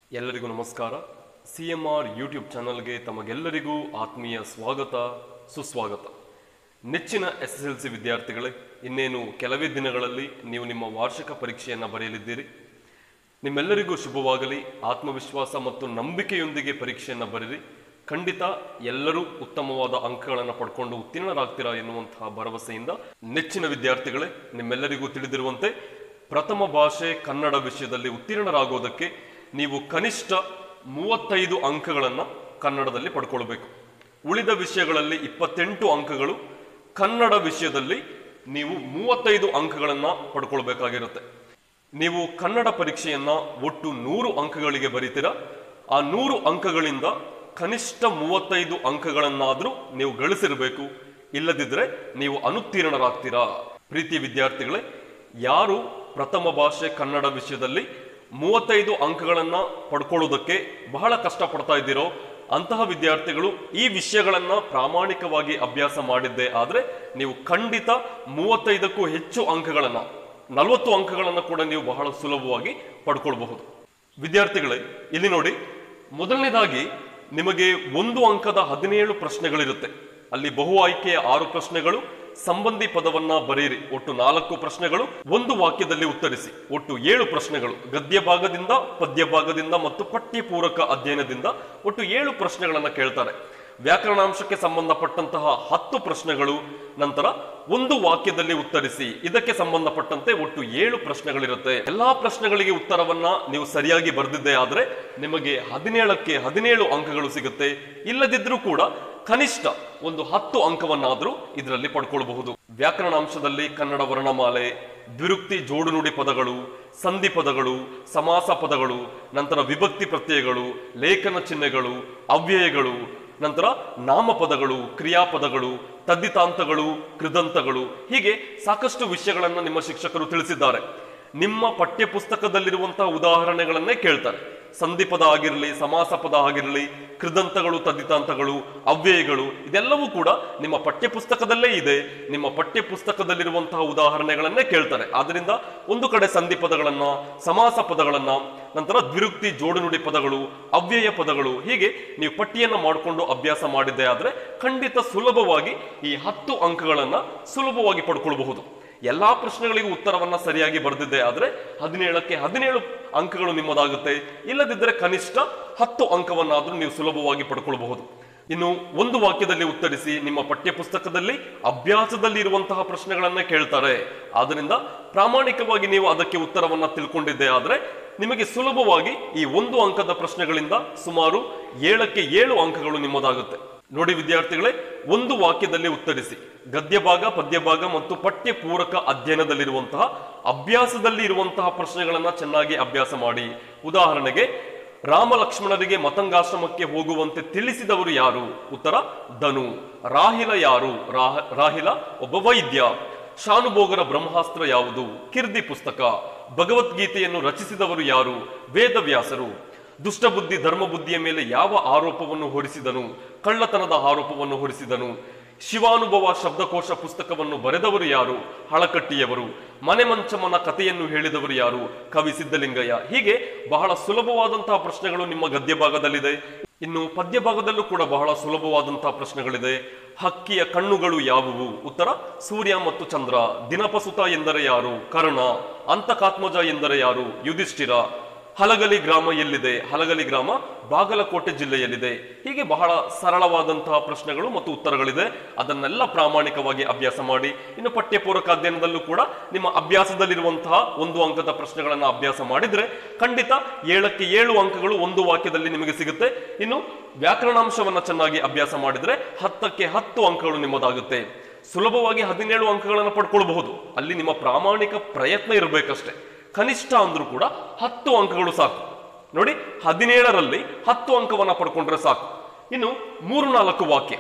ಎಲ್ಲರಿಗೂ ನಮಸ್ಕಾರ C M R YouTube ಚಾನಲ್ಗೆ ತಮಗೆಲ್ಲರಿಗೂ ಆತ್ಮೀಯ ಸ್ವಾಗತ ಸುಸ್ವಾಗತ ನೆಚ್ಚಿನ ಎಸ್ ಎಸ್ ಎಲ್ ಸಿ ವಿದ್ಯಾರ್ಥಿಗಳೇ ಇನ್ನೇನು ಕೆಲವೇ ದಿನಗಳಲ್ಲಿ ನೀವು ನಿಮ್ಮ ವಾರ್ಷಿಕ ಪರೀಕ್ಷೆಯನ್ನು ಬರೆಯಲಿದ್ದೀರಿ ನಿಮ್ಮೆಲ್ಲರಿಗೂ ಶುಭವಾಗಲಿ ಆತ್ಮವಿಶ್ವಾಸ ಮತ್ತು ನಂಬಿಕೆಯೊಂದಿಗೆ ಪರೀಕ್ಷೆಯನ್ನು ಬರೆಯಿರಿ ಖಂಡಿತ ಎಲ್ಲರೂ ಉತ್ತಮವಾದ ಅಂಕಗಳನ್ನು ಪಡ್ಕೊಂಡು ಉತ್ತೀರ್ಣರಾಗ್ತೀರಾ ಎನ್ನುವಂತಹ ಭರವಸೆಯಿಂದ ನೆಚ್ಚಿನ ವಿದ್ಯಾರ್ಥಿಗಳೇ ನಿಮ್ಮೆಲ್ಲರಿಗೂ ತಿಳಿದಿರುವಂತೆ ಪ್ರಥಮ ಭಾಷೆ ಕನ್ನಡ ವಿಷಯದಲ್ಲಿ ಉತ್ತೀರ್ಣರಾಗೋದಕ್ಕೆ ನೀವು ಕನಿಷ್ಠ ಮೂವತ್ತೈದು ಅಂಕಗಳನ್ನು ಕನ್ನಡದಲ್ಲಿ ಪಡ್ಕೊಳ್ಬೇಕು ಉಳಿದ ವಿಷಯಗಳಲ್ಲಿ ಇಪ್ಪತ್ತೆಂಟು ಅಂಕಗಳು ಕನ್ನಡ ವಿಷಯದಲ್ಲಿ ನೀವು ಮೂವತ್ತೈದು ಅಂಕಗಳನ್ನು ಪಡ್ಕೊಳ್ಬೇಕಾಗಿರುತ್ತೆ ನೀವು ಕನ್ನಡ ಪರೀಕ್ಷೆಯನ್ನ ಒಟ್ಟು ನೂರು ಅಂಕಗಳಿಗೆ ಬರೀತೀರಾ ಆ ನೂರು ಅಂಕಗಳಿಂದ ಕನಿಷ್ಠ ಮೂವತ್ತೈದು ಅಂಕಗಳನ್ನಾದ್ರೂ ನೀವು ಗಳಿಸಿರಬೇಕು ಇಲ್ಲದಿದ್ರೆ ನೀವು ಅನುತ್ತೀರ್ಣರಾಗ್ತೀರಾ ಪ್ರೀತಿ ವಿದ್ಯಾರ್ಥಿಗಳೇ ಯಾರು ಪ್ರಥಮ ಭಾಷೆ ಕನ್ನಡ ವಿಷಯದಲ್ಲಿ ಮೂವತ್ತೈದು ಅಂಕಗಳನ್ನ ಪಡ್ಕೊಳ್ಳೋದಕ್ಕೆ ಬಹಳ ಕಷ್ಟಪಡ್ತಾ ಇದ್ದೀರೋ ಅಂತಹ ವಿದ್ಯಾರ್ಥಿಗಳು ಈ ವಿಷಯಗಳನ್ನ ಪ್ರಾಮಾಣಿಕವಾಗಿ ಅಭ್ಯಾಸ ಮಾಡಿದ್ದೇ ಆದ್ರೆ ನೀವು ಖಂಡಿತ ಮೂವತ್ತೈದಕ್ಕೂ ಹೆಚ್ಚು ಅಂಕಗಳನ್ನ ನಲವತ್ತು ಅಂಕಗಳನ್ನು ಕೂಡ ನೀವು ಬಹಳ ಸುಲಭವಾಗಿ ಪಡ್ಕೊಳ್ಬಹುದು ವಿದ್ಯಾರ್ಥಿಗಳೇ ಇಲ್ಲಿ ನೋಡಿ ಮೊದಲನೇದಾಗಿ ನಿಮಗೆ ಒಂದು ಅಂಕದ ಹದಿನೇಳು ಪ್ರಶ್ನೆಗಳಿರುತ್ತೆ ಅಲ್ಲಿ ಬಹು ಆಯ್ಕೆಯ ಆರು ಪ್ರಶ್ನೆಗಳು ಸಂಬಂಧಿ ಪದವನ್ನ ಬರೆಯಿರಿ ಒಟ್ಟು ನಾಲ್ಕು ಪ್ರಶ್ನೆಗಳು ಒಂದು ವಾಕ್ಯದಲ್ಲಿ ಉತ್ತರಿಸಿ ಒಟ್ಟು ಏಳು ಪ್ರಶ್ನೆಗಳು ಗದ್ಯ ಭಾಗದಿಂದ ಪದ್ಯ ಭಾಗದಿಂದ ಮತ್ತು ಪಠ್ಯಪೂರಕ ಅಧ್ಯಯನದಿಂದ ಒಟ್ಟು ಏಳು ಪ್ರಶ್ನೆಗಳನ್ನ ಕೇಳ್ತಾರೆ ವ್ಯಾಕರಣಾಂಶಕ್ಕೆ ಸಂಬಂಧಪಟ್ಟಂತಹ ಹತ್ತು ಪ್ರಶ್ನೆಗಳು ನಂತರ ಒಂದು ವಾಕ್ಯದಲ್ಲಿ ಉತ್ತರಿಸಿ ಇದಕ್ಕೆ ಸಂಬಂಧಪಟ್ಟಂತೆ ಒಟ್ಟು ಏಳು ಪ್ರಶ್ನೆಗಳಿರುತ್ತೆ ಎಲ್ಲಾ ಪ್ರಶ್ನೆಗಳಿಗೆ ಉತ್ತರವನ್ನ ನೀವು ಸರಿಯಾಗಿ ಬರೆದಿದ್ದೇ ಆದ್ರೆ ನಿಮಗೆ ಹದಿನೇಳಕ್ಕೆ ಹದಿನೇಳು ಅಂಕಗಳು ಸಿಗುತ್ತೆ ಇಲ್ಲದಿದ್ರೂ ಕೂಡ ಕನಿಷ್ಠ ಒಂದು ಹತ್ತು ಅಂಕವನ್ನಾದ್ರೂ ಇದರಲ್ಲಿ ಪಡ್ಕೊಳ್ಬಹುದು ವ್ಯಾಕರಣಾಂಶದಲ್ಲಿ ಕನ್ನಡ ವರ್ಣಮಾಲೆ ದ್ವಿರುಕ್ತಿ ಜೋಡು ನುಡಿ ಪದಗಳು ಸಂಧಿ ಪದಗಳು ಸಮಾಸ ಪದಗಳು ನಂತರ ವಿಭಕ್ತಿ ಪ್ರತ್ಯಯಗಳು ಲೇಖನ ಚಿಹ್ನೆಗಳು ಅವ್ಯಯಗಳು ನಂತರ ನಾಮಪದಗಳು ಕ್ರಿಯಾಪದಗಳು ತದ್ದಿತಾಂತಗಳು ಕೃದಂತಗಳು ಹೀಗೆ ಸಾಕಷ್ಟು ವಿಷಯಗಳನ್ನು ನಿಮ್ಮ ಶಿಕ್ಷಕರು ತಿಳಿಸಿದ್ದಾರೆ ನಿಮ್ಮ ಪಠ್ಯ ಪುಸ್ತಕದಲ್ಲಿರುವಂತಹ ಉದಾಹರಣೆಗಳನ್ನೇ ಕೇಳ್ತಾರೆ ಸಂಧಿ ಪದ ಆಗಿರಲಿ ಸಮಾಸ ಪದ ಆಗಿರಲಿ ಕೃದಂತಗಳು ತದ್ದಿತಾಂತಗಳು ಅವ್ಯಯಗಳು ಇದೆಲ್ಲವೂ ಕೂಡ ನಿಮ್ಮ ಪಠ್ಯ ಪುಸ್ತಕದಲ್ಲೇ ಇದೆ ನಿಮ್ಮ ಪಠ್ಯ ಪುಸ್ತಕದಲ್ಲಿರುವಂತಹ ಉದಾಹರಣೆಗಳನ್ನೇ ಕೇಳ್ತಾರೆ ಆದ್ರಿಂದ ಒಂದು ಕಡೆ ಸಂಧಿ ಪದಗಳನ್ನ ಸಮಾಸ ಪದಗಳನ್ನ ನಂತರ ದ್ವಿರುಕ್ತಿ ಜೋಡು ನುಡಿ ಪದಗಳು ಅವ್ಯಯ ಪದಗಳು ಹೀಗೆ ನೀವು ಪಟ್ಟಿಯನ್ನ ಮಾಡಿಕೊಂಡು ಅಭ್ಯಾಸ ಮಾಡಿದ್ದೆ ಆದ್ರೆ ಖಂಡಿತ ಸುಲಭವಾಗಿ ಈ ಹತ್ತು ಅಂಕಗಳನ್ನ ಸುಲಭವಾಗಿ ಪಡ್ಕೊಳ್ಬಹುದು ಎಲ್ಲಾ ಪ್ರಶ್ನೆಗಳಿಗೂ ಉತ್ತರವನ್ನ ಸರಿಯಾಗಿ ಬರೆದಿದ್ದೆ ಆದ್ರೆ ಹದಿನೇಳಕ್ಕೆ ಹದಿನೇಳು ಅಂಕಗಳು ನಿಮ್ಮದಾಗುತ್ತೆ ಇಲ್ಲದಿದ್ದರೆ ಕನಿಷ್ಠ ಹತ್ತು ಅಂಕವನ್ನಾದ್ರೂ ನೀವು ಸುಲಭವಾಗಿ ಪಡ್ಕೊಳ್ಬಹುದು ಇನ್ನು ಒಂದು ವಾಕ್ಯದಲ್ಲಿ ಉತ್ತರಿಸಿ ನಿಮ್ಮ ಪಠ್ಯ ಪುಸ್ತಕದಲ್ಲಿ ಅಭ್ಯಾಸದಲ್ಲಿ ಇರುವಂತಹ ಪ್ರಶ್ನೆಗಳನ್ನ ಕೇಳ್ತಾರೆ ಆದ್ರಿಂದ ಪ್ರಾಮಾಣಿಕವಾಗಿ ನೀವು ಅದಕ್ಕೆ ಉತ್ತರವನ್ನ ತಿಳ್ಕೊಂಡಿದ್ದೆ ಆದ್ರೆ ನಿಮಗೆ ಸುಲಭವಾಗಿ ಈ ಒಂದು ಅಂಕದ ಪ್ರಶ್ನೆಗಳಿಂದ ಸುಮಾರು ಏಳಕ್ಕೆ ಏಳು ಅಂಕಗಳು ನಿಮ್ಮದಾಗುತ್ತೆ ನೋಡಿ ವಿದ್ಯಾರ್ಥಿಗಳೇ ಒಂದು ವಾಕ್ಯದಲ್ಲಿ ಉತ್ತರಿಸಿ ಗದ್ಯ ಭಾಗ ಪದ್ಯ ಭಾಗ ಮತ್ತು ಪಠ್ಯ ಪೂರಕ ಅಧ್ಯಯನದಲ್ಲಿರುವಂತಹ ಅಭ್ಯಾಸದಲ್ಲಿ ಇರುವಂತಹ ಪ್ರಶ್ನೆಗಳನ್ನ ಚೆನ್ನಾಗಿ ಅಭ್ಯಾಸ ಮಾಡಿ ಉದಾಹರಣೆಗೆ ರಾಮ ಲಕ್ಷ್ಮಣರಿಗೆ ಮತಂಗಾಶ್ರಮಕ್ಕೆ ಹೋಗುವಂತೆ ತಿಳಿಸಿದವರು ಯಾರು ಉತ್ತರ ಧನು ರಾಹಿಲ ಯಾರು ರಾಹ- ರಾಹಿಲ ಒಬ್ಬ ವೈದ್ಯ ಶಾನುಭೋಗರ ಬ್ರಹ್ಮಾಸ್ತ್ರ ಯಾವುದು ಕಿರ್ದಿ ಪುಸ್ತಕ ಭಗವದ್ಗೀತೆಯನ್ನು ರಚಿಸಿದವರು ಯಾರು ವೇದವ್ಯಾಸರು ದುಷ್ಟಬುದ್ಧಿ ಧರ್ಮಬುದ್ಧಿಯ ಮೇಲೆ ಯಾವ ಆರೋಪವನ್ನು ಹೊರಿಸಿದನು ಕಳ್ಳತನದ ಆರೋಪವನ್ನು ಹೊರಿಸಿದನು ಶಿವಾನುಭವ ಶಬ್ದಕೋಶ ಪುಸ್ತಕವನ್ನು ಬರೆದವರು ಯಾರು ಹಳಕಟ್ಟಿಯವರು ಮನೆ ಮಂಚಮ್ಮನ ಕಥೆಯನ್ನು ಹೇಳಿದವರು ಯಾರು ಕವಿ ಸಿದ್ಧಲಿಂಗಯ್ಯ ಹೀಗೆ ಬಹಳ ಸುಲಭವಾದಂತಹ ಪ್ರಶ್ನೆಗಳು ನಿಮ್ಮ ಗದ್ಯ ಭಾಗದಲ್ಲಿದೆ ಇನ್ನು ಪದ್ಯ ಭಾಗದಲ್ಲೂ ಕೂಡ ಬಹಳ ಸುಲಭವಾದಂತಹ ಪ್ರಶ್ನೆಗಳಿದೆ ಹಕ್ಕಿಯ ಕಣ್ಣುಗಳು ಯಾವುವು ಉತ್ತರ ಸೂರ್ಯ ಮತ್ತು ಚಂದ್ರ ದಿನಪಸುತ ಎಂದರೆ ಯಾರು ಕರ್ಣ ಅಂತಕಾತ್ಮಜ ಎಂದರೆ ಯಾರು ಯುಧಿಷ್ಠಿರ ಹಲಗಲಿ ಗ್ರಾಮ ಎಲ್ಲಿದೆ ಹಲಗಲಿ ಗ್ರಾಮ ಬಾಗಲಕೋಟೆ ಜಿಲ್ಲೆಯಲ್ಲಿದೆ ಹೀಗೆ ಬಹಳ ಸರಳವಾದಂತಹ ಪ್ರಶ್ನೆಗಳು ಮತ್ತು ಉತ್ತರಗಳಿದೆ ಅದನ್ನೆಲ್ಲ ಪ್ರಾಮಾಣಿಕವಾಗಿ ಅಭ್ಯಾಸ ಮಾಡಿ ಇನ್ನು ಪಠ್ಯಪೂರಕ ಅಧ್ಯಯನದಲ್ಲೂ ಕೂಡ ನಿಮ್ಮ ಅಭ್ಯಾಸದಲ್ಲಿರುವಂತಹ ಒಂದು ಅಂಕದ ಪ್ರಶ್ನೆಗಳನ್ನ ಅಭ್ಯಾಸ ಮಾಡಿದ್ರೆ ಖಂಡಿತ ಏಳಕ್ಕೆ ಏಳು ಅಂಕಗಳು ಒಂದು ವಾಕ್ಯದಲ್ಲಿ ನಿಮಗೆ ಸಿಗುತ್ತೆ ಇನ್ನು ವ್ಯಾಕರಣಾಂಶವನ್ನ ಚೆನ್ನಾಗಿ ಅಭ್ಯಾಸ ಮಾಡಿದ್ರೆ ಹತ್ತಕ್ಕೆ ಹತ್ತು ಅಂಕಗಳು ನಿಮ್ಮದಾಗುತ್ತೆ ಸುಲಭವಾಗಿ ಹದಿನೇಳು ಅಂಕಗಳನ್ನು ಪಡ್ಕೊಳ್ಬಹುದು ಅಲ್ಲಿ ನಿಮ್ಮ ಪ್ರಾಮಾಣಿಕ ಪ್ರಯತ್ನ ಇರಬೇಕಷ್ಟೇ ಕನಿಷ್ಠ ಅಂದ್ರೂ ಕೂಡ ಹತ್ತು ಅಂಕಗಳು ಸಾಕು ನೋಡಿ ಹದಿನೇಳರಲ್ಲಿ ಹತ್ತು ಅಂಕವನ್ನ ಪಡ್ಕೊಂಡ್ರೆ ಸಾಕು ಇನ್ನು ಮೂರು ನಾಲ್ಕು ವಾಕ್ಯ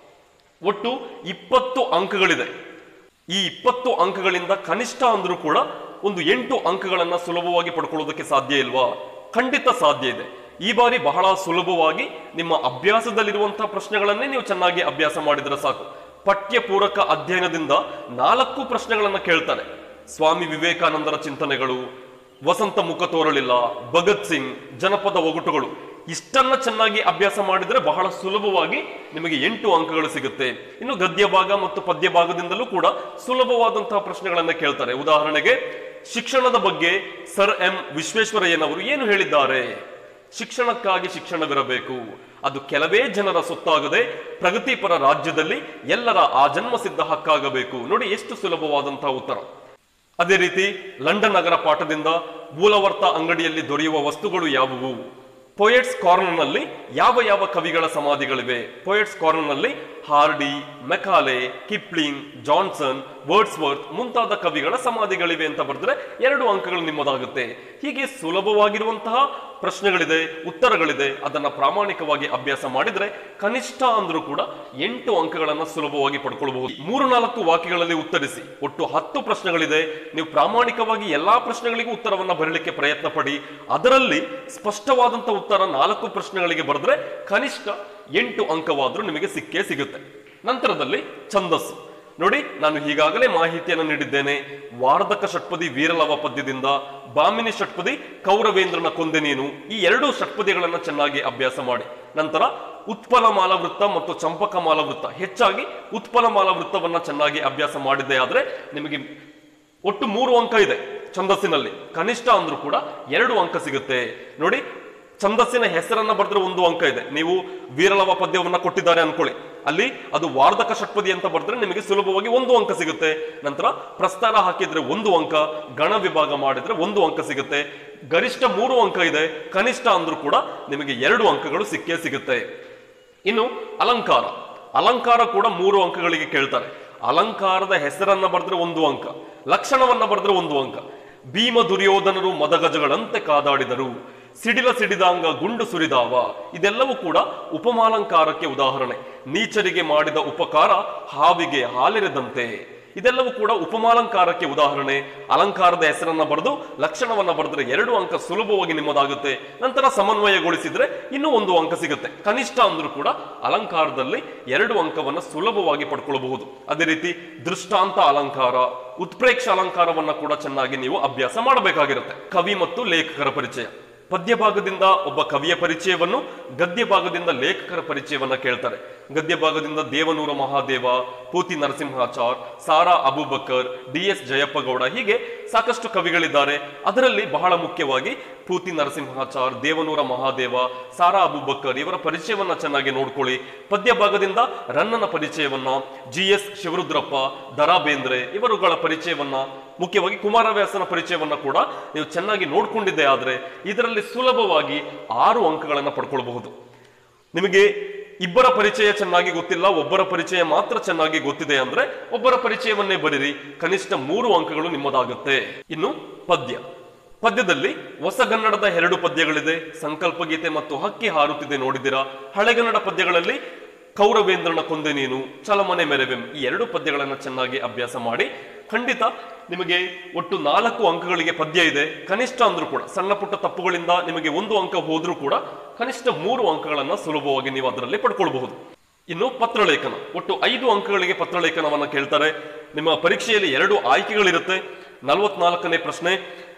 ಒಟ್ಟು ಇಪ್ಪತ್ತು ಅಂಕಗಳಿದೆ ಈ ಇಪ್ಪತ್ತು ಅಂಕಗಳಿಂದ ಕನಿಷ್ಠ ಅಂದ್ರೂ ಕೂಡ ಒಂದು ಎಂಟು ಅಂಕಗಳನ್ನ ಸುಲಭವಾಗಿ ಪಡ್ಕೊಳ್ಳೋದಕ್ಕೆ ಸಾಧ್ಯ ಇಲ್ವಾ ಖಂಡಿತ ಸಾಧ್ಯ ಇದೆ ಈ ಬಾರಿ ಬಹಳ ಸುಲಭವಾಗಿ ನಿಮ್ಮ ಅಭ್ಯಾಸದಲ್ಲಿರುವಂತಹ ಪ್ರಶ್ನೆಗಳನ್ನೇ ನೀವು ಚೆನ್ನಾಗಿ ಅಭ್ಯಾಸ ಮಾಡಿದ್ರೆ ಸಾಕು ಪಠ್ಯ ಪೂರಕ ಅಧ್ಯಯನದಿಂದ ನಾಲ್ಕು ಪ್ರಶ್ನೆಗಳನ್ನ ಕೇಳ್ತಾರೆ ಸ್ವಾಮಿ ವಿವೇಕಾನಂದರ ಚಿಂತನೆಗಳು ವಸಂತ ಮುಖ ತೋರಲಿಲ್ಲ ಭಗತ್ ಸಿಂಗ್ ಜನಪದ ಒಗಟುಗಳು ಇಷ್ಟನ್ನ ಚೆನ್ನಾಗಿ ಅಭ್ಯಾಸ ಮಾಡಿದ್ರೆ ಬಹಳ ಸುಲಭವಾಗಿ ನಿಮಗೆ ಎಂಟು ಅಂಕಗಳು ಸಿಗುತ್ತೆ ಇನ್ನು ಗದ್ಯ ಭಾಗ ಮತ್ತು ಪದ್ಯ ಭಾಗದಿಂದಲೂ ಕೂಡ ಸುಲಭವಾದಂತಹ ಪ್ರಶ್ನೆಗಳನ್ನ ಕೇಳ್ತಾರೆ ಉದಾಹರಣೆಗೆ ಶಿಕ್ಷಣದ ಬಗ್ಗೆ ಸರ್ ಎಂ ವಿಶ್ವೇಶ್ವರಯ್ಯನವರು ಏನು ಹೇಳಿದ್ದಾರೆ ಶಿಕ್ಷಣಕ್ಕಾಗಿ ಶಿಕ್ಷಣವಿರಬೇಕು ಅದು ಕೆಲವೇ ಜನರ ಸೊತ್ತಾಗದೆ ಪ್ರಗತಿಪರ ರಾಜ್ಯದಲ್ಲಿ ಎಲ್ಲರ ಆ ಜನ್ಮ ಸಿದ್ಧ ಹಕ್ಕಾಗಬೇಕು ನೋಡಿ ಎಷ್ಟು ಸುಲಭವಾದಂತಹ ಉತ್ತರ ಅದೇ ರೀತಿ ಲಂಡನ್ ನಗರ ಪಾಠದಿಂದ ಮೂಲವರ್ತ ಅಂಗಡಿಯಲ್ಲಿ ದೊರೆಯುವ ವಸ್ತುಗಳು ಯಾವುವು ಪೊಯೆಟ್ಸ್ ಕಾರ್ನರ್ನಲ್ಲಿ ಯಾವ ಯಾವ ಕವಿಗಳ ಸಮಾಧಿಗಳಿವೆ ಪೊಯೆಟ್ಸ್ ಕಾರ್ನರ್ನಲ್ಲಿ Hardy Macaulay Kipling Johnson Wordsworth ಮುಂತಾದ ಕವಿಗಳ ಸಮಾಧಿಗಳಿವೆ ಅಂತ ಬರೆದ್ರೆ ಎರಡು ಅಂಕಗಳು ನಿಮ್ಮದಾಗುತ್ತೆ ಹೀಗೆ ಸುಲಭವಾಗಿರುವಂತಹ ಪ್ರಶ್ನೆಗಳಿದೆ ಉತ್ತರಗಳಿದೆ ಅದನ್ನ ಪ್ರಾಮಾಣಿಕವಾಗಿ ಅಭ್ಯಾಸ ಮಾಡಿದ್ರೆ ಕನಿಷ್ಠ ಅಂದ್ರೂ ಕೂಡ ಎಂಟು ಅಂಕಗಳನ್ನ ಸುಲಭವಾಗಿ ಪಡ್ಕೊಳ್ಬಹುದು ಮೂರು ನಾಲ್ಕು ವಾಕ್ಯಗಳಲ್ಲಿ ಉತ್ತರಿಸಿ ಒಟ್ಟು ಹತ್ತು ಪ್ರಶ್ನೆಗಳಿದೆ ನೀವು ಪ್ರಾಮಾಣಿಕವಾಗಿ ಎಲ್ಲಾ ಪ್ರಶ್ನೆಗಳಿಗೂ ಉತ್ತರವನ್ನ ಬರಲಿಕ್ಕೆ ಪ್ರಯತ್ನ ಪಡಿ ಅದರಲ್ಲಿ ಸ್ಪಷ್ಟವಾದಂತ ಉತ್ತರ ನಾಲ್ಕು ಪ್ರಶ್ನೆಗಳಿಗೆ ಬರೆದ್ರೆ ಕನಿಷ್ಠ ಎಂಟು ಅಂಕವಾದ್ರೂ ನಿಮಗೆ ಸಿಕ್ಕೇ ಸಿಗುತ್ತೆ ನಂತರದಲ್ಲಿ ಛಂದಸ್ಸು ನೋಡಿ ನಾನು ಈಗಾಗಲೇ ಮಾಹಿತಿಯನ್ನು ನೀಡಿದ್ದೇನೆ ವಾರ್ಧಕ ಷಟ್ಪದಿ ವೀರಲವ ಪದ್ಯದಿಂದ ಬಾಮಿನಿ ಷಟ್ಪದಿ ಕೌರವೇಂದ್ರನ ಕೊಂದೆ ನೀನು ಈ ಎರಡೂ ಷಟ್ಪದಿಗಳನ್ನ ಚೆನ್ನಾಗಿ ಅಭ್ಯಾಸ ಮಾಡಿ ನಂತರ ಉತ್ಪಲ ಮಾಲವೃತ್ತ ಮತ್ತು ಚಂಪಕ ಮಾಲವೃತ್ತ ಹೆಚ್ಚಾಗಿ ಉತ್ಪಲ ಮಾಲವೃತ್ತವನ್ನ ಚೆನ್ನಾಗಿ ಅಭ್ಯಾಸ ಮಾಡಿದ್ದೆ ಆದ್ರೆ ನಿಮಗೆ ಒಟ್ಟು ಮೂರು ಅಂಕ ಇದೆ ಛಂದಸ್ಸಿನಲ್ಲಿ ಕನಿಷ್ಠ ಅಂದ್ರೂ ಕೂಡ ಎರಡು ಅಂಕ ಸಿಗುತ್ತೆ ನೋಡಿ ಛಂದಸ್ಸಿನ ಹೆಸರನ್ನ ಬರೆದ್ರೆ ಒಂದು ಅಂಕ ಇದೆ ನೀವು ವೀರಲವ ಪದ್ಯವನ್ನ ಕೊಟ್ಟಿದ್ದಾರೆ ಅನ್ಕೊಳ್ಳಿ ಅಲ್ಲಿ ಅದು ವಾರ್ಧಕ ಷಟ್ಪದಿ ಅಂತ ಬರೆದ್ರೆ ನಿಮಗೆ ಸುಲಭವಾಗಿ ಒಂದು ಅಂಕ ಸಿಗುತ್ತೆ ನಂತರ ಪ್ರಸ್ತಾರ ಹಾಕಿದ್ರೆ ಒಂದು ಅಂಕ ಗಣ ವಿಭಾಗ ಮಾಡಿದ್ರೆ ಒಂದು ಅಂಕ ಸಿಗುತ್ತೆ ಗರಿಷ್ಠ ಮೂರು ಅಂಕ ಇದೆ ಕನಿಷ್ಠ ಅಂದ್ರೂ ಕೂಡ ನಿಮಗೆ ಎರಡು ಅಂಕಗಳು ಸಿಕ್ಕೇ ಸಿಗುತ್ತೆ ಇನ್ನು ಅಲಂಕಾರ ಅಲಂಕಾರ ಕೂಡ ಮೂರು ಅಂಕಗಳಿಗೆ ಕೇಳ್ತಾರೆ ಅಲಂಕಾರದ ಹೆಸರನ್ನ ಬರೆದ್ರೆ ಒಂದು ಅಂಕ ಲಕ್ಷಣವನ್ನ ಬರೆದ್ರೆ ಒಂದು ಅಂಕ ಭೀಮ ದುರ್ಯೋಧನರು ಮದಗಜಗಳಂತೆ ಕಾದಾಡಿದರು ಸಿಡಿಲ ಸಿಡಿದಾಂಗ ಗುಂಡು ಸುರಿದಾವ ಇದೆಲ್ಲವೂ ಕೂಡ ಉಪಮಾಲಂಕಾರಕ್ಕೆ ಉದಾಹರಣೆ ನೀಚರಿಗೆ ಮಾಡಿದ ಉಪಕಾರ ಹಾವಿಗೆ ಹಾಲೆರೆದಂತೆ ಇದೆಲ್ಲವೂ ಕೂಡ ಉಪಮಾಲಂಕಾರಕ್ಕೆ ಉದಾಹರಣೆ ಅಲಂಕಾರದ ಹೆಸರನ್ನ ಬರೆದು ಲಕ್ಷಣವನ್ನ ಬರೆದ್ರೆ ಎರಡು ಅಂಕ ಸುಲಭವಾಗಿ ನಿಮ್ಮದಾಗುತ್ತೆ ನಂತರ ಸಮನ್ವಯಗೊಳಿಸಿದ್ರೆ ಇನ್ನೂ ಒಂದು ಅಂಕ ಸಿಗುತ್ತೆ ಕನಿಷ್ಠ ಅಂದ್ರೂ ಕೂಡ ಅಲಂಕಾರದಲ್ಲಿ ಎರಡು ಅಂಕವನ್ನ ಸುಲಭವಾಗಿ ಪಡ್ಕೊಳ್ಬಹುದು ಅದೇ ರೀತಿ ದೃಷ್ಟಾಂತ ಅಲಂಕಾರ ಉತ್ಪ್ರೇಕ್ಷ ಅಲಂಕಾರವನ್ನ ಕೂಡ ಚೆನ್ನಾಗಿ ನೀವು ಅಭ್ಯಾಸ ಮಾಡಬೇಕಾಗಿರುತ್ತೆ ಕವಿ ಮತ್ತು ಲೇಖಕರ ಪರಿಚಯ ಪದ್ಯ ಭಾಗದಿಂದ ಒಬ್ಬ ಕವಿಯ ಪರಿಚಯವನ್ನು ಗದ್ಯ ಭಾಗದಿಂದ ಲೇಖಕರ ಪರಿಚಯವನ್ನ ಕೇಳ್ತಾರೆ ಗದ್ಯ ಭಾಗದಿಂದ ದೇವನೂರ ಮಹಾದೇವ ಪೂತಿ ನರಸಿಂಹಾಚಾರ್ ಸಾರಾ ಅಬುಬಕರ್ ಡಿ ಎಸ್ ಜಯಪ್ಪಗೌಡ ಹೀಗೆ ಸಾಕಷ್ಟು ಕವಿಗಳಿದ್ದಾರೆ ಅದರಲ್ಲಿ ಬಹಳ ಮುಖ್ಯವಾಗಿ ಪೂತಿ ನರಸಿಂಹಾಚಾರ್ ದೇವನೂರ ಮಹಾದೇವ ಸಾರಾ ಅಬುಬಕರ್ ಇವರ ಪರಿಚಯವನ್ನ ಚೆನ್ನಾಗಿ ನೋಡ್ಕೊಳ್ಳಿ ಪದ್ಯ ಭಾಗದಿಂದ ರನ್ನನ ಪರಿಚಯವನ್ನ ಜಿ ಎಸ್ ಶಿವರುದ್ರಪ್ಪ ದರಾ ಬೇಂದ್ರೆ ಇವರುಗಳ ಪರಿಚಯವನ್ನ ಮುಖ್ಯವಾಗಿ ಕುಮಾರವ್ಯಾಸನ ಪರಿಚಯವನ್ನ ಕೂಡ ನೀವು ಚೆನ್ನಾಗಿ ನೋಡ್ಕೊಂಡಿದ್ದೆ ಆದ್ರೆ ಇದರಲ್ಲಿ ಸುಲಭವಾಗಿ ಆರು ಅಂಕಗಳನ್ನ ಪಡ್ಕೊಳ್ಬಹುದು ನಿಮಗೆ ಇಬ್ಬರ ಪರಿಚಯ ಚೆನ್ನಾಗಿ ಗೊತ್ತಿಲ್ಲ ಒಬ್ಬರ ಪರಿಚಯ ಮಾತ್ರ ಚೆನ್ನಾಗಿ ಗೊತ್ತಿದೆ ಅಂದ್ರೆ ಒಬ್ಬರ ಪರಿಚಯವನ್ನೇ ಬರೀರಿ ಕನಿಷ್ಠ ಮೂರು ಅಂಕಗಳು ನಿಮ್ಮದಾಗುತ್ತೆ ಇನ್ನು ಪದ್ಯ ಪದ್ಯದಲ್ಲಿ ಹೊಸಗನ್ನಡದ ಎರಡು ಪದ್ಯಗಳಿದೆ ಸಂಕಲ್ಪ ಗೀತೆ ಮತ್ತು ಹಕ್ಕಿ ಹಾರುತ್ತಿದೆ ನೋಡಿದಿರಾ ಹಳೆಗನ್ನಡ ಪದ್ಯಗಳಲ್ಲಿ ಕೌರವೇಂದ್ರನ ಕೊಂದೆ ನೀನು ಚಲಮನೆ ಮೆರವೆಂ ಈ ಎರಡು ಪದ್ಯಗಳನ್ನು ಚೆನ್ನಾಗಿ ಅಭ್ಯಾಸ ಮಾಡಿ ಖಂಡಿತ ನಿಮಗೆ ಒಟ್ಟು ನಾಲ್ಕು ಅಂಕಗಳಿಗೆ ಪದ್ಯ ಇದೆ ಕನಿಷ್ಠ ಅಂದ್ರೂ ಕೂಡ ಸಣ್ಣ ಪುಟ್ಟ ತಪ್ಪುಗಳಿಂದ ನಿಮಗೆ ಒಂದು ಅಂಕ ಹೋದ್ರೂ ಕೂಡ ಕನಿಷ್ಠ ಮೂರು ಅಂಕಗಳನ್ನ ಸುಲಭವಾಗಿ ನೀವು ಅದರಲ್ಲಿ ಪಡ್ಕೊಳ್ಬಹುದು ಇನ್ನು ಪತ್ರಲೇಖನ ಒಟ್ಟು ಐದು ಅಂಕಗಳಿಗೆ ಪತ್ರಲೇಖನವನ್ನ ಕೇಳ್ತಾರೆ ನಿಮ್ಮ ಪರೀಕ್ಷೆಯಲ್ಲಿ ಎರಡು ಆಯ್ಕೆಗಳಿರುತ್ತೆ ನಲವತ್ನಾಲ್ಕನೇ ಪ್ರಶ್ನೆ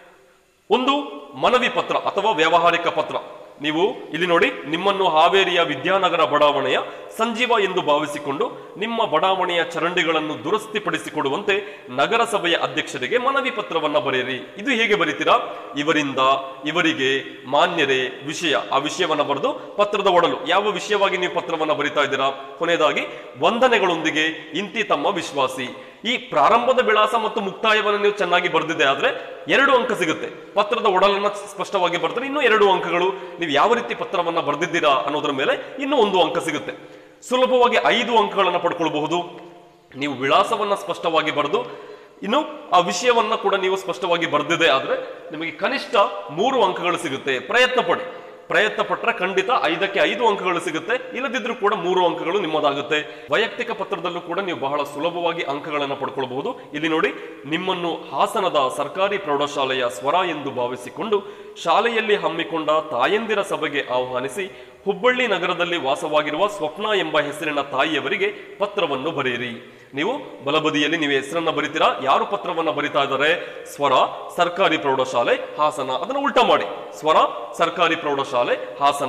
ಒಂದು ಮನವಿ ಪತ್ರ ಅಥವಾ ವ್ಯಾವಹಾರಿಕ ಪತ್ರ ನೀವು ಇಲ್ಲಿ ನೋಡಿ ನಿಮ್ಮನ್ನು ಹಾವೇರಿಯ ವಿದ್ಯಾನಗರ ಬಡಾವಣೆಯ ಸಂಜೀವ ಎಂದು ಭಾವಿಸಿಕೊಂಡು ನಿಮ್ಮ ಬಡಾವಣೆಯ ಚರಂಡಿಗಳನ್ನು ದುರಸ್ತಿಪಡಿಸಿಕೊಡುವಂತೆ ನಗರಸಭೆಯ ಅಧ್ಯಕ್ಷರಿಗೆ ಮನವಿ ಪತ್ರವನ್ನ ಬರೆಯಿರಿ ಇದು ಹೇಗೆ ಬರೀತೀರಾ ಇವರಿಂದ ಇವರಿಗೆ ಮಾನ್ಯರೇ ವಿಷಯ ಆ ವಿಷಯವನ್ನ ಬರೆದು ಪತ್ರದ ಒಡಲು ಯಾವ ವಿಷಯವಾಗಿ ನೀವು ಪತ್ರವನ್ನ ಬರಿತಾ ಇದ್ದೀರಾ ಕೊನೆಯದಾಗಿ ವಂದನೆಗಳೊಂದಿಗೆ ಇಂತಿ ತಮ್ಮ ವಿಶ್ವಾಸಿ ಈ ಪ್ರಾರಂಭದ ವಿಳಾಸ ಮತ್ತು ಮುಕ್ತಾಯವನ್ನು ನೀವು ಚೆನ್ನಾಗಿ ಬರೆದಿದೆ ಆದ್ರೆ ಎರಡು ಅಂಕ ಸಿಗುತ್ತೆ ಪತ್ರದ ಒಡಲನ್ನ ಸ್ಪಷ್ಟವಾಗಿ ಬರೆದ್ರೆ ಇನ್ನೂ ಎರಡು ಅಂಕಗಳು ನೀವು ಯಾವ ರೀತಿ ಪತ್ರವನ್ನ ಬರೆದಿದ್ದೀರಾ ಅನ್ನೋದ್ರ ಮೇಲೆ ಇನ್ನೂ ಒಂದು ಅಂಕ ಸಿಗುತ್ತೆ ಸುಲಭವಾಗಿ ಐದು ಅಂಕಗಳನ್ನು ಪಡ್ಕೊಳ್ಬಹುದು ನೀವು ವಿಳಾಸವನ್ನ ಸ್ಪಷ್ಟವಾಗಿ ಬರೆದು ಇನ್ನು ಆ ವಿಷಯವನ್ನ ಕೂಡ ನೀವು ಸ್ಪಷ್ಟವಾಗಿ ಬರೆದಿದೆ ಆದ್ರೆ ನಿಮಗೆ ಕನಿಷ್ಠ ಮೂರು ಅಂಕಗಳು ಸಿಗುತ್ತೆ ಪ್ರಯತ್ನ ಪಡಿ ಪ್ರಯತ್ನ ಪಟ್ರೆ ಖಂಡಿತ ಐದಕ್ಕೆ ಐದು ಅಂಕಗಳು ಸಿಗುತ್ತೆ ಇಲ್ಲದಿದ್ರೂ ಕೂಡ ಮೂರು ಅಂಕಗಳು ನಿಮ್ಮದಾಗುತ್ತೆ ವೈಯಕ್ತಿಕ ಪತ್ರದಲ್ಲೂ ಕೂಡ ನೀವು ಬಹಳ ಸುಲಭವಾಗಿ ಅಂಕಗಳನ್ನು ಪಡ್ಕೊಳ್ಬಹುದು ಇಲ್ಲಿ ನೋಡಿ ನಿಮ್ಮನ್ನು ಹಾಸನದ ಸರ್ಕಾರಿ ಪ್ರೌಢಶಾಲೆಯ ಸ್ವರ ಎಂದು ಭಾವಿಸಿಕೊಂಡು ಶಾಲೆಯಲ್ಲಿ ಹಮ್ಮಿಕೊಂಡ ತಾಯಂದಿರ ಸಭೆಗೆ ಆಹ್ವಾನಿಸಿ ಹುಬ್ಬಳ್ಳಿ ನಗರದಲ್ಲಿ ವಾಸವಾಗಿರುವ ಸ್ವಪ್ನ ಎಂಬ ಹೆಸರಿನ ತಾಯಿಯವರಿಗೆ ಪತ್ರವನ್ನು ಬರೆಯಿರಿ ನೀವು ಬಲಬದಿಯಲ್ಲಿ ನೀವು ಹೆಸರನ್ನ ಬರಿತೀರಾ ಯಾರು ಪತ್ರವನ್ನ ಬರಿತಾ ಇದ್ದಾರೆ ಸ್ವರ ಸರ್ಕಾರಿ ಪ್ರೌಢಶಾಲೆ ಹಾಸನ ಅದನ್ನ ಉಲ್ಟಾ ಮಾಡಿ ಸ್ವರ ಸರ್ಕಾರಿ ಪ್ರೌಢಶಾಲೆ ಹಾಸನ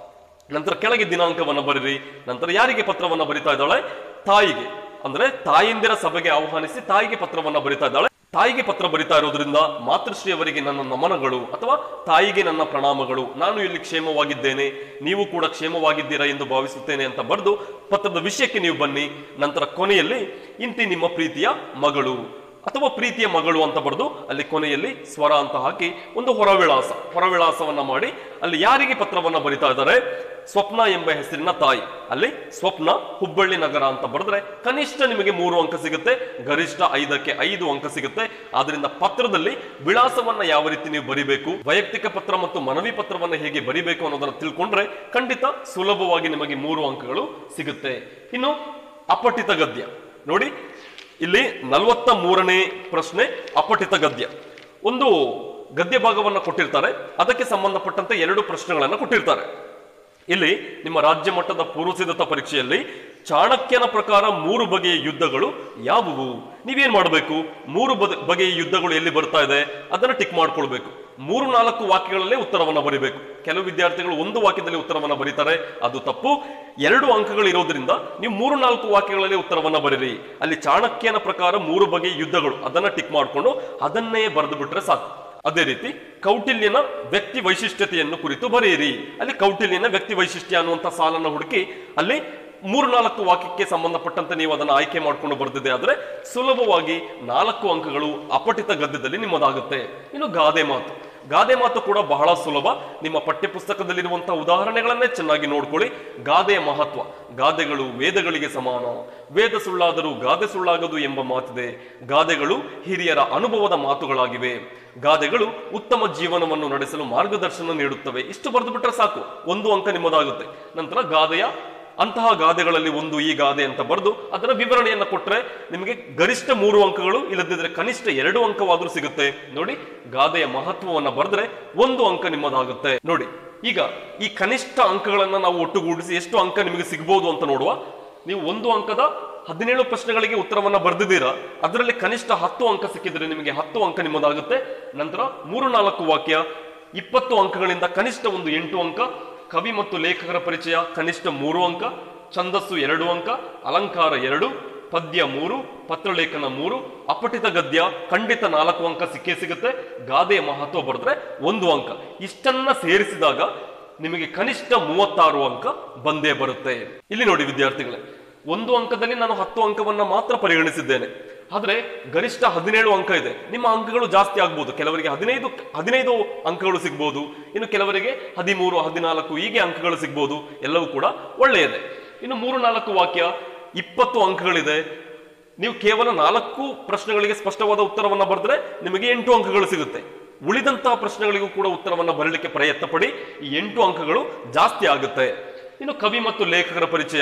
ನಂತರ ಕೆಳಗೆ ದಿನಾಂಕವನ್ನ ಬರೀರಿ ನಂತರ ಯಾರಿಗೆ ಪತ್ರವನ್ನ ಬರಿತಾ ಇದ್ದಾಳೆ ತಾಯಿಗೆ ಅಂದ್ರೆ ತಾಯಿಂದಿರ ಸಭೆಗೆ ಆಹ್ವಾನಿಸಿ ತಾಯಿಗೆ ಪತ್ರವನ್ನ ಬರಿತಾ ಇದ್ದಾಳೆ ತಾಯಿಗೆ ಪತ್ರ ಬರಿತಾ ಇರೋದ್ರಿಂದ ಮಾತೃಶ್ರೀ ಅವರಿಗೆ ನನ್ನ ನಮನಗಳು ಅಥವಾ ತಾಯಿಗೆ ನನ್ನ ಪ್ರಣಾಮಗಳು ನಾನು ಇಲ್ಲಿ ಕ್ಷೇಮವಾಗಿದ್ದೇನೆ ನೀವು ಕೂಡ ಕ್ಷೇಮವಾಗಿದ್ದೀರಾ ಎಂದು ಭಾವಿಸುತ್ತೇನೆ ಅಂತ ಬರೆದು ಪತ್ರದ ವಿಷಯಕ್ಕೆ ನೀವು ಬನ್ನಿ ನಂತರ ಕೊನೆಯಲ್ಲಿ ಇಂತಿ ನಿಮ್ಮ ಪ್ರೀತಿಯ ಮಗಳು ಅಥವಾ ಪ್ರೀತಿಯ ಮಗಳು ಅಂತ ಬರೆದು ಅಲ್ಲಿ ಕೊನೆಯಲ್ಲಿ ಸ್ವರ ಅಂತ ಹಾಕಿ ಒಂದು ಹೊರವಿಳಾಸ ಹೊರವಿಳಾಸವನ್ನ ಮಾಡಿ ಅಲ್ಲಿ ಯಾರಿಗೆ ಪತ್ರವನ್ನ ಬರಿತಾ ಇದ್ದಾರೆ ಸ್ವಪ್ನ ಎಂಬ ಹೆಸರಿನ ತಾಯಿ ಅಲ್ಲಿ ಸ್ವಪ್ನ ಹುಬ್ಬಳ್ಳಿ ನಗರ ಅಂತ ಬರೆದ್ರೆ ಕನಿಷ್ಠ ನಿಮಗೆ ಮೂರು ಅಂಕ ಸಿಗುತ್ತೆ ಗರಿಷ್ಠ ಐದಕ್ಕೆ ಐದು ಅಂಕ ಸಿಗುತ್ತೆ ಆದ್ರಿಂದ ಪತ್ರದಲ್ಲಿ ವಿಳಾಸವನ್ನ ಯಾವ ರೀತಿ ನೀವು ಬರಿಬೇಕು ವೈಯಕ್ತಿಕ ಪತ್ರ ಮತ್ತು ಮನವಿ ಪತ್ರವನ್ನ ಹೇಗೆ ಬರಿಬೇಕು ಅನ್ನೋದನ್ನ ತಿಳ್ಕೊಂಡ್ರೆ ಖಂಡಿತ ಸುಲಭವಾಗಿ ನಿಮಗೆ ಮೂರು ಅಂಕಗಳು ಸಿಗುತ್ತೆ ಇನ್ನು ಅಪಠಿತ ಗದ್ಯ ನೋಡಿ ಇಲ್ಲಿ ನಲವತ್ತ ಮೂರನೇ ಪ್ರಶ್ನೆ ಅಪಠಿತ ಗದ್ಯ ಒಂದು ಗದ್ಯ ಭಾಗವನ್ನ ಕೊಟ್ಟಿರ್ತಾರೆ ಅದಕ್ಕೆ ಸಂಬಂಧಪಟ್ಟಂತೆ ಎರಡು ಪ್ರಶ್ನೆಗಳನ್ನ ಕೊಟ್ಟಿರ್ತಾರೆ ಇಲ್ಲಿ ನಿಮ್ಮ ರಾಜ್ಯ ಮಟ್ಟದ ಪೂರ್ವಸಿದ್ಧತಾ ಪರೀಕ್ಷೆಯಲ್ಲಿ ಚಾಣಕ್ಯನ ಪ್ರಕಾರ ಮೂರು ಬಗೆಯ ಯುದ್ಧಗಳು ಯಾವುವು ನೀವೇನ್ ಮಾಡಬೇಕು ಮೂರು ಬದ- ಬಗೆಯ ಯುದ್ಧಗಳು ಎಲ್ಲಿ ಬರ್ತಾ ಇದೆ ಅದನ್ನ ಟಿಕ್ ಮಾಡ್ಕೊಳ್ಬೇಕು ಮೂರು ನಾಲ್ಕು ವಾಕ್ಯಗಳಲ್ಲೇ ಉತ್ತರವನ್ನ ಬರಿಬೇಕು ಕೆಲವು ವಿದ್ಯಾರ್ಥಿಗಳು ಒಂದು ವಾಕ್ಯದಲ್ಲಿ ಉತ್ತರವನ್ನ ಬರೀತಾರೆ ಅದು ತಪ್ಪು ಎರಡು ಅಂಕಗಳು ಇರೋದ್ರಿಂದ ನೀವು ಮೂರು ನಾಲ್ಕು ವಾಕ್ಯಗಳಲ್ಲಿ ಉತ್ತರವನ್ನ ಬರೀರಿ ಅಲ್ಲಿ ಚಾಣಕ್ಯನ ಪ್ರಕಾರ ಮೂರು ಬಗೆಯ ಯುದ್ಧಗಳು ಅದನ್ನ ಟಿಕ್ ಮಾಡಿಕೊಂಡು ಅದನ್ನೇ ಬರೆದು ಬಿಟ್ರೆ ಸಾಕು ಅದೇ ರೀತಿ ಕೌಟಿಲ್ಯನ ವ್ಯಕ್ತಿ ವೈಶಿಷ್ಟ್ಯತೆಯನ್ನು ಕುರಿತು ಬರೆಯಿರಿ ಅಲ್ಲಿ ಕೌಟಿಲ್ಯನ ವ್ಯಕ್ತಿ ವೈಶಿಷ್ಟ್ಯ ಅನ್ನುವಂಥ ಸಾಲನ್ನು ಹುಡುಕಿ ಅಲ್ಲಿ ಮೂರ್ನಾಲ್ಕು ವಾಕ್ಯಕ್ಕೆ ಸಂಬಂಧಪಟ್ಟಂತೆ ನೀವು ಅದನ್ನು ಆಯ್ಕೆ ಮಾಡಿಕೊಂಡು ಬರ್ದಿದೆ ಆದ್ರೆ ಸುಲಭವಾಗಿ ನಾಲ್ಕು ಅಂಕಗಳು ಅಪಠಿತ ಗದ್ಯದಲ್ಲಿ ನಿಮ್ಮದಾಗುತ್ತೆ ಇನ್ನು ಗಾದೆ ಮಾತು ಗಾದೆ ಮಾತು ಕೂಡ ಬಹಳ ಸುಲಭ ನಿಮ್ಮ ಪಠ್ಯಪುಸ್ತಕದಲ್ಲಿರುವಂತಹ ಉದಾಹರಣೆಗಳನ್ನೇ ಚೆನ್ನಾಗಿ ನೋಡ್ಕೊಳ್ಳಿ ಗಾದೆಯ ಮಹತ್ವ ಗಾದೆಗಳು ವೇದಗಳಿಗೆ ಸಮಾನ ವೇದ ಸುಳ್ಳಾದರೂ ಗಾದೆ ಸುಳ್ಳಾಗದು ಎಂಬ ಮಾತಿದೆ ಗಾದೆಗಳು ಹಿರಿಯರ ಅನುಭವದ ಮಾತುಗಳಾಗಿವೆ ಗಾದೆಗಳು ಉತ್ತಮ ಜೀವನವನ್ನು ನಡೆಸಲು ಮಾರ್ಗದರ್ಶನ ನೀಡುತ್ತವೆ ಇಷ್ಟು ಬರೆದು ಬಿಟ್ರೆ ಸಾಕು ಒಂದು ಅಂಕ ನಿಮ್ಮದಾಗುತ್ತೆ ನಂತರ ಗಾದೆಯ ಅಂತಹ ಗಾದೆಗಳಲ್ಲಿ ಒಂದು ಈ ಗಾದೆ ಅಂತ ಬರೆದು ಅದರ ವಿವರಣೆಯನ್ನ ಕೊಟ್ರೆ ನಿಮಗೆ ಗರಿಷ್ಠ ಮೂರು ಅಂಕಗಳು ಇಲ್ಲದಿದ್ರೆ ಕನಿಷ್ಠ ಎರಡು ಅಂಕವಾದ್ರೂ ಸಿಗುತ್ತೆ ನೋಡಿ ಗಾದೆಯ ಮಹತ್ವವನ್ನ ಬರೆದ್ರೆ ಒಂದು ಅಂಕ ನಿಮ್ಮದಾಗುತ್ತೆ ನೋಡಿ ಈಗ ಈ ಕನಿಷ್ಠ ಅಂಕಗಳನ್ನ ನಾವು ಒಟ್ಟುಗೂಡಿಸಿ ಎಷ್ಟು ಅಂಕ ನಿಮಗೆ ಸಿಗ್ಬೋದು ಅಂತ ನೋಡುವ ನೀವು ಒಂದು ಅಂಕದ ಹದಿನೇಳು ಪ್ರಶ್ನೆಗಳಿಗೆ ಉತ್ತರವನ್ನ ಬರೆದಿದ್ದೀರಾ ಅದರಲ್ಲಿ ಕನಿಷ್ಠ ಹತ್ತು ಅಂಕ ಸಿಕ್ಕಿದ್ರೆ ನಿಮಗೆ ಹತ್ತು ಅಂಕ ನಿಮ್ಮದಾಗುತ್ತೆ ನಂತರ ಮೂರು ನಾಲ್ಕು ವಾಕ್ಯ ಇಪ್ಪತ್ತು ಅಂಕಗಳಿಂದ ಕನಿಷ್ಠ ಒಂದು ಎಂಟು ಅಂಕ ಕವಿ ಮತ್ತು ಲೇಖಕರ ಪರಿಚಯ ಕನಿಷ್ಠ ಮೂರು ಅಂಕ ಛಂದಸ್ಸು ಎರಡು ಅಂಕ ಅಲಂಕಾರ ಎರಡು ಪದ್ಯ ಮೂರು ಪತ್ರಲೇಖನ ಮೂರು ಅಪಠಿತ ಗದ್ಯ ಖಂಡಿತ ನಾಲ್ಕು ಅಂಕ ಸಿಕ್ಕೇ ಸಿಗುತ್ತೆ ಗಾದೆಯ ಮಹತ್ವ ಬರೆದ್ರೆ ಒಂದು ಅಂಕ ಇಷ್ಟನ್ನ ಸೇರಿಸಿದಾಗ ನಿಮಗೆ ಕನಿಷ್ಠ ಮೂವತ್ತಾರು ಅಂಕ ಬಂದೇ ಬರುತ್ತೆ ಇಲ್ಲಿ ನೋಡಿ ವಿದ್ಯಾರ್ಥಿಗಳೇ ಒಂದು ಅಂಕದಲ್ಲಿ ನಾನು ಹತ್ತು ಅಂಕವನ್ನ ಮಾತ್ರ ಪರಿಗಣಿಸಿದ್ದೇನೆ ಆದ್ರೆ ಗರಿಷ್ಠ ಹದಿನೇಳು ಅಂಕ ಇದೆ ನಿಮ್ಮ ಅಂಕಗಳು ಜಾಸ್ತಿ ಆಗ್ಬೋದು ಕೆಲವರಿಗೆ ಹದಿನೈದು ಹದಿನೈದು ಅಂಕಗಳು ಸಿಗ್ಬೋದು ಇನ್ನು ಕೆಲವರಿಗೆ ಹದಿಮೂರು ಹದಿನಾಲ್ಕು ಹೀಗೆ ಅಂಕಗಳು ಸಿಗ್ಬೋದು ಎಲ್ಲವೂ ಕೂಡ ಒಳ್ಳೆಯದೇ ಇನ್ನು ಮೂರು ನಾಲ್ಕು ವಾಕ್ಯ ಇಪ್ಪತ್ತು ಅಂಕಗಳಿದೆ ನೀವು ಕೇವಲ ನಾಲ್ಕು ಪ್ರಶ್ನೆಗಳಿಗೆ ಸ್ಪಷ್ಟವಾದ ಉತ್ತರವನ್ನ ಬರೆದ್ರೆ ನಿಮಗೆ ಎಂಟು ಅಂಕಗಳು ಸಿಗುತ್ತೆ ಉಳಿದಂತಹ ಪ್ರಶ್ನೆಗಳಿಗೂ ಕೂಡ ಉತ್ತರವನ್ನ ಬರಲಿಕ್ಕೆ ಪ್ರಯತ್ನ ಪಡಿ ಈ ಎಂಟು ಅಂಕಗಳು ಜಾಸ್ತಿ ಆಗುತ್ತೆ ಇನ್ನು ಕವಿ ಮತ್ತು ಲೇಖಕರ ಪರಿಚಯ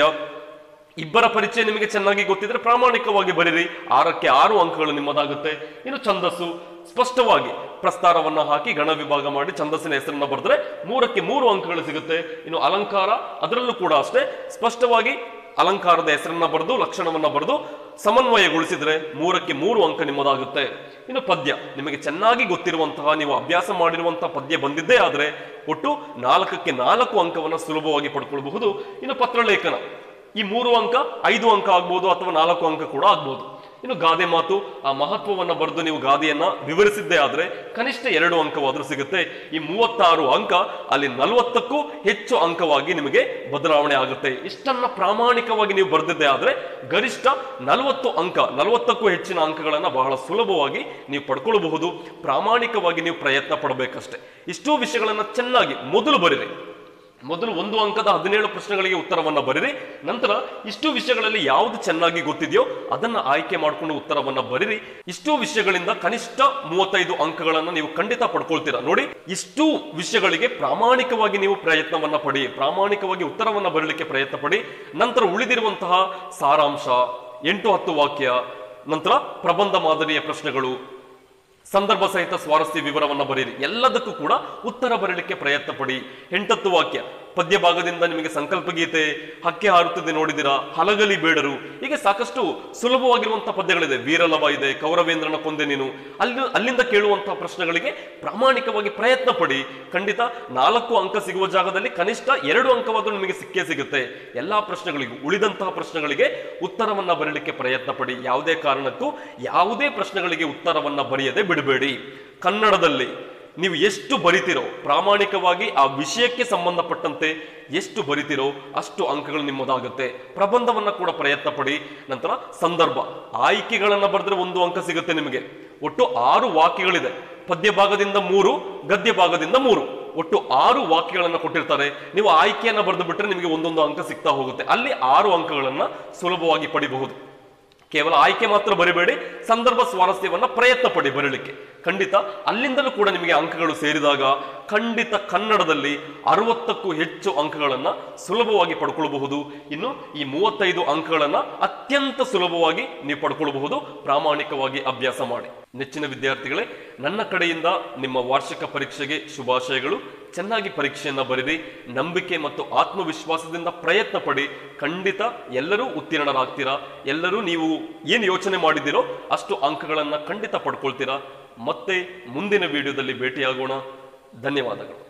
ಇಬ್ಬರ ಪರಿಚಯ ನಿಮಗೆ ಚೆನ್ನಾಗಿ ಗೊತ್ತಿದ್ರೆ ಪ್ರಾಮಾಣಿಕವಾಗಿ ಬರೀರಿ ಆರಕ್ಕೆ ಆರು ಅಂಕಗಳು ನಿಮ್ಮದಾಗುತ್ತೆ ಇನ್ನು ಛಂದಸ್ಸು ಸ್ಪಷ್ಟವಾಗಿ ಪ್ರಸ್ತಾರವನ್ನ ಹಾಕಿ ಗಣ ವಿಭಾಗ ಮಾಡಿ ಛಂದಸ್ಸಿನ ಹೆಸರನ್ನ ಬರೆದ್ರೆ ಮೂರಕ್ಕೆ ಮೂರು ಅಂಕಗಳು ಸಿಗುತ್ತೆ ಇನ್ನು ಅಲಂಕಾರ ಅದರಲ್ಲೂ ಕೂಡ ಅಷ್ಟೇ ಸ್ಪಷ್ಟವಾಗಿ ಅಲಂಕಾರದ ಹೆಸರನ್ನ ಬರೆದು ಲಕ್ಷಣವನ್ನ ಬರೆದು ಸಮನ್ವಯಗೊಳಿಸಿದ್ರೆ ಮೂರಕ್ಕೆ ಮೂರು ಅಂಕ ನಿಮ್ಮದಾಗುತ್ತೆ ಇನ್ನು ಪದ್ಯ ನಿಮಗೆ ಚೆನ್ನಾಗಿ ಗೊತ್ತಿರುವಂತಹ ನೀವು ಅಭ್ಯಾಸ ಮಾಡಿರುವಂತಹ ಪದ್ಯ ಬಂದಿದ್ದೇ ಆದ್ರೆ ಒಟ್ಟು ನಾಲ್ಕಕ್ಕೆ ನಾಲ್ಕು ಅಂಕವನ್ನ ಸುಲಭವಾಗಿ ಪಡ್ಕೊಳ್ಬಹುದು ಇನ್ನು ಪತ್ರಲೇಖನ ಈ ಮೂರು ಅಂಕ ಐದು ಅಂಕ ಆಗ್ಬೋದು ಅಥವಾ ನಾಲ್ಕು ಅಂಕ ಕೂಡ ಆಗ್ಬೋದು ಇನ್ನು ಗಾದೆ ಮಾತು ಆ ಮಹತ್ವವನ್ನ ಬರೆದು ನೀವು ಗಾದೆಯನ್ನ ವಿವರಿಸಿದ್ದೇ ಆದ್ರೆ ಕನಿಷ್ಠ ಎರಡು ಅಂಕವಾದ್ರೂ ಸಿಗುತ್ತೆ ಈ ಮೂವತ್ತಾರು ಅಂಕ ಅಲ್ಲಿ ನಲವತ್ತಕ್ಕೂ ಹೆಚ್ಚು ಅಂಕವಾಗಿ ನಿಮಗೆ ಬದಲಾವಣೆ ಆಗುತ್ತೆ ಇಷ್ಟನ್ನ ಪ್ರಾಮಾಣಿಕವಾಗಿ ನೀವು ಬರೆದಿದ್ದೇ ಆದ್ರೆ ಗರಿಷ್ಠ ನಲವತ್ತು ಅಂಕ ನಲವತ್ತಕ್ಕೂ ಹೆಚ್ಚಿನ ಅಂಕಗಳನ್ನ ಬಹಳ ಸುಲಭವಾಗಿ ನೀವು ಪಡ್ಕೊಳ್ಳಬಹುದು ಪ್ರಾಮಾಣಿಕವಾಗಿ ನೀವು ಪ್ರಯತ್ನ ಪಡಬೇಕಷ್ಟೇ ಇಷ್ಟೂ ವಿಷಯಗಳನ್ನ ಚೆನ್ನಾಗಿ ಮೊದಲು ಬರೀರಿ ಮೊದಲು ಒಂದು ಅಂಕದ ಹದಿನೇಳು ಪ್ರಶ್ನೆಗಳಿಗೆ ಉತ್ತರವನ್ನ ಬರೀರಿ ನಂತರ ಇಷ್ಟು ವಿಷಯಗಳಲ್ಲಿ ಯಾವುದು ಚೆನ್ನಾಗಿ ಗೊತ್ತಿದೆಯೋ ಅದನ್ನ ಆಯ್ಕೆ ಮಾಡಿಕೊಂಡು ಉತ್ತರವನ್ನ ಬರೀರಿ ಇಷ್ಟು ವಿಷಯಗಳಿಂದ ಕನಿಷ್ಠ ಮೂವತ್ತೈದು ಅಂಕಗಳನ್ನ ನೀವು ಖಂಡಿತ ಪಡ್ಕೊಳ್ತೀರಾ ನೋಡಿ ಇಷ್ಟು ವಿಷಯಗಳಿಗೆ ಪ್ರಾಮಾಣಿಕವಾಗಿ ನೀವು ಪ್ರಯತ್ನವನ್ನ ಪಡಿ ಪ್ರಾಮಾಣಿಕವಾಗಿ ಉತ್ತರವನ್ನ ಬರಲಿಕ್ಕೆ ಪ್ರಯತ್ನ ಪಡಿ ನಂತರ ಉಳಿದಿರುವಂತಹ ಸಾರಾಂಶ ಎಂಟು ಹತ್ತು ವಾಕ್ಯ ನಂತರ ಪ್ರಬಂಧ ಮಾದರಿಯ ಪ್ರಶ್ನೆಗಳು ಸಂದರ್ಭ ಸಹಿತ ಸ್ವಾರಸ್ಯ ವಿವರವನ್ನ ಬರೀರಿ ಎಲ್ಲದಕ್ಕೂ ಕೂಡ ಉತ್ತರ ಬರೀಲಿಕ್ಕೆ ಪ್ರಯತ್ನ ಪಡಿ ಎಂಟತ್ತು ವಾಕ್ಯ ಪದ್ಯ ಭಾಗದಿಂದ ನಿಮಗೆ ಸಂಕಲ್ಪ ಗೀತೆ ಹಕ್ಕೆ ಹಾರುತ್ತದೆ ನೋಡಿದಿರಾ ಹಲಗಲಿ ಬೇಡರು ಹೀಗೆ ಸಾಕಷ್ಟು ಸುಲಭವಾಗಿರುವಂತಹ ಪದ್ಯಗಳಿದೆ ವೀರಲವ ಇದೆ ಕೌರವೇಂದ್ರನ ಕೊಂದೆ ನೀನು ಅಲ್ಲಿ ಅಲ್ಲಿಂದ ಕೇಳುವಂತಹ ಪ್ರಶ್ನೆಗಳಿಗೆ ಪ್ರಾಮಾಣಿಕವಾಗಿ ಪ್ರಯತ್ನ ಪಡಿ ಖಂಡಿತ ನಾಲ್ಕು ಅಂಕ ಸಿಗುವ ಜಾಗದಲ್ಲಿ ಕನಿಷ್ಠ ಎರಡು ಅಂಕವಾದರೂ ನಿಮಗೆ ಸಿಕ್ಕೇ ಸಿಗುತ್ತೆ ಎಲ್ಲಾ ಪ್ರಶ್ನೆಗಳಿಗೂ ಉಳಿದಂತಹ ಪ್ರಶ್ನೆಗಳಿಗೆ ಉತ್ತರವನ್ನ ಬರೀಲಿಕ್ಕೆ ಪ್ರಯತ್ನ ಪಡಿ ಯಾವುದೇ ಕಾರಣಕ್ಕೂ ಯಾವುದೇ ಪ್ರಶ್ನೆಗಳಿಗೆ ಉತ್ತರವನ್ನ ಬರೆಯದೆ ಬಿಡಬೇಡಿ ಕನ್ನಡದಲ್ಲಿ ನೀವು ಎಷ್ಟು ಬರಿತೀರೋ ಪ್ರಾಮಾಣಿಕವಾಗಿ ಆ ವಿಷಯಕ್ಕೆ ಸಂಬಂಧಪಟ್ಟಂತೆ ಎಷ್ಟು ಬರಿತೀರೋ ಅಷ್ಟು ಅಂಕಗಳು ನಿಮ್ಮದಾಗುತ್ತೆ ಪ್ರಬಂಧವನ್ನ ಕೂಡ ಪ್ರಯತ್ನ ಪಡಿ ನಂತರ ಸಂದರ್ಭ ಆಯ್ಕೆಗಳನ್ನ ಬರೆದ್ರೆ ಒಂದು ಅಂಕ ಸಿಗುತ್ತೆ ನಿಮಗೆ ಒಟ್ಟು ಆರು ವಾಕ್ಯಗಳಿದೆ ಪದ್ಯ ಭಾಗದಿಂದ ಮೂರು ಗದ್ಯ ಭಾಗದಿಂದ ಮೂರು ಒಟ್ಟು ಆರು ವಾಕ್ಯಗಳನ್ನ ಕೊಟ್ಟಿರ್ತಾರೆ ನೀವು ಆಯ್ಕೆಯನ್ನ ಬರೆದು ಬಿಟ್ರೆ ನಿಮಗೆ ಒಂದೊಂದು ಅಂಕ ಸಿಗ್ತಾ ಹೋಗುತ್ತೆ ಅಲ್ಲಿ ಆರು ಅಂಕಗಳನ್ನ ಸುಲಭವಾಗಿ ಪಡಿಬಹುದು ಕೇವಲ ಆಯ್ಕೆ ಮಾತ್ರ ಬರಿಬೇಡಿ ಸಂದರ್ಭ ಸ್ವಾರಸ್ಯವನ್ನ ಪ್ರಯತ್ನ ಪಡಿ ಬರೀಲಿಕ್ಕೆ ಖಂಡಿತ ಅಲ್ಲಿಂದಲೂ ಕೂಡ ನಿಮಗೆ ಅಂಕಗಳು ಸೇರಿದಾಗ ಖಂಡಿತ ಕನ್ನಡದಲ್ಲಿ ಅರವತ್ತಕ್ಕೂ ಹೆಚ್ಚು ಅಂಕಗಳನ್ನ ಸುಲಭವಾಗಿ ಪಡ್ಕೊಳ್ಬಹುದು ಇನ್ನು ಈ ಮೂವತ್ತೈದು ಅಂಕಗಳನ್ನ ಅತ್ಯಂತ ಸುಲಭವಾಗಿ ನೀವು ಪಡ್ಕೊಳ್ಬಹುದು ಪ್ರಾಮಾಣಿಕವಾಗಿ ಅಭ್ಯಾಸ ಮಾಡಿ ನೆಚ್ಚಿನ ವಿದ್ಯಾರ್ಥಿಗಳೇ ನನ್ನ ಕಡೆಯಿಂದ ನಿಮ್ಮ ವಾರ್ಷಿಕ ಪರೀಕ್ಷೆಗೆ ಶುಭಾಶಯಗಳು ಚೆನ್ನಾಗಿ ಪರೀಕ್ಷೆಯನ್ನ ಬರೆದಿ ನಂಬಿಕೆ ಮತ್ತು ಆತ್ಮವಿಶ್ವಾಸದಿಂದ ಪ್ರಯತ್ನ ಪಡಿ ಖಂಡಿತ ಎಲ್ಲರೂ ಉತ್ತೀರ್ಣರಾಗ್ತೀರಾ ಎಲ್ಲರೂ ನೀವು ಏನು ಯೋಚನೆ ಮಾಡಿದ್ದೀರೋ ಅಷ್ಟು ಅಂಕಗಳನ್ನ ಖಂಡಿತ ಪಡ್ಕೊಳ್ತೀರಾ ಮತ್ತೆ ಮುಂದಿನ ವಿಡಿಯೋದಲ್ಲಿ ಭೇಟಿಯಾಗೋಣ ಧನ್ಯವಾದಗಳು